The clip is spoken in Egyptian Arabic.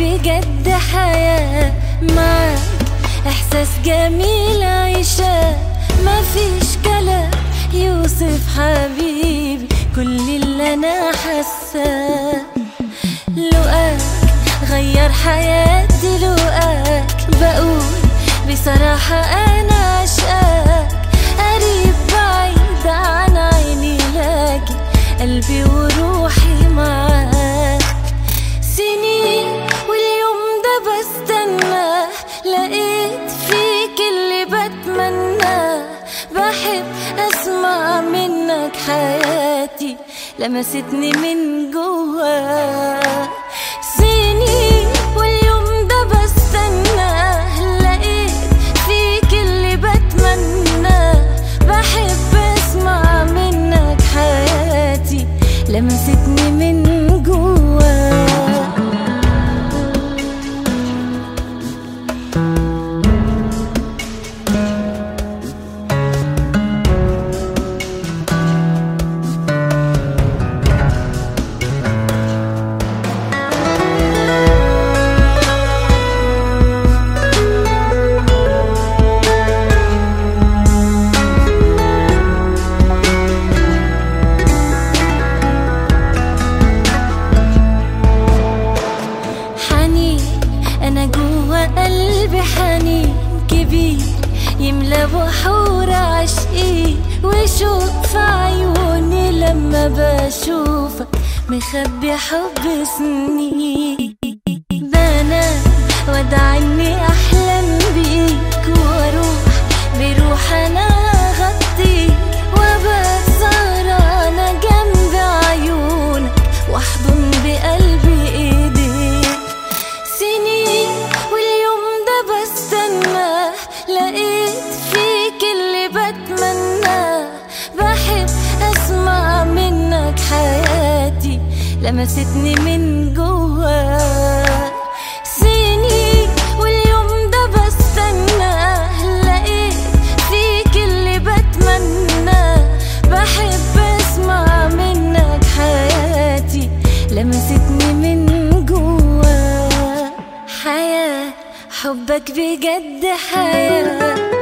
بجد حياة معاك إحساس جميل عيشة مفيش كلام يوصف حبيبي كل اللي أنا حاساه لقاك غير حياتي لقاك بقول بصراحة أنا عشقاك قريب بعيد عن عيني لكن قلبي وروحي معاك سنين واليوم ده بستناه لقيت فيك اللي بتمناه بحب اسمع منك حياتي لمستني من جواك سنين واليوم ده بستناه لقيت فيك اللي بتمناه بحب اسمع منك حياتي لمستني من جواك حنين انا جوا قلبي حنين كبير يملى بحور عشقي وشوق في عيوني لما بشوفك مخبي حب سنين بنام وادعي اني احلم بيك واروح بروح انا اغطيك وابقى سهرانة جنب عيونك واحضن بقلبي ايديك سنين واليوم ده بستناه لقيت فيك اللي بتمناه بحب اسمع منك حياتي لمستني من جواك سنين واليوم ده بستناه لقيت فيك اللي بتمناه بحب اسمع منك حياتي لمستني من جواك حياة حبك بجد حياة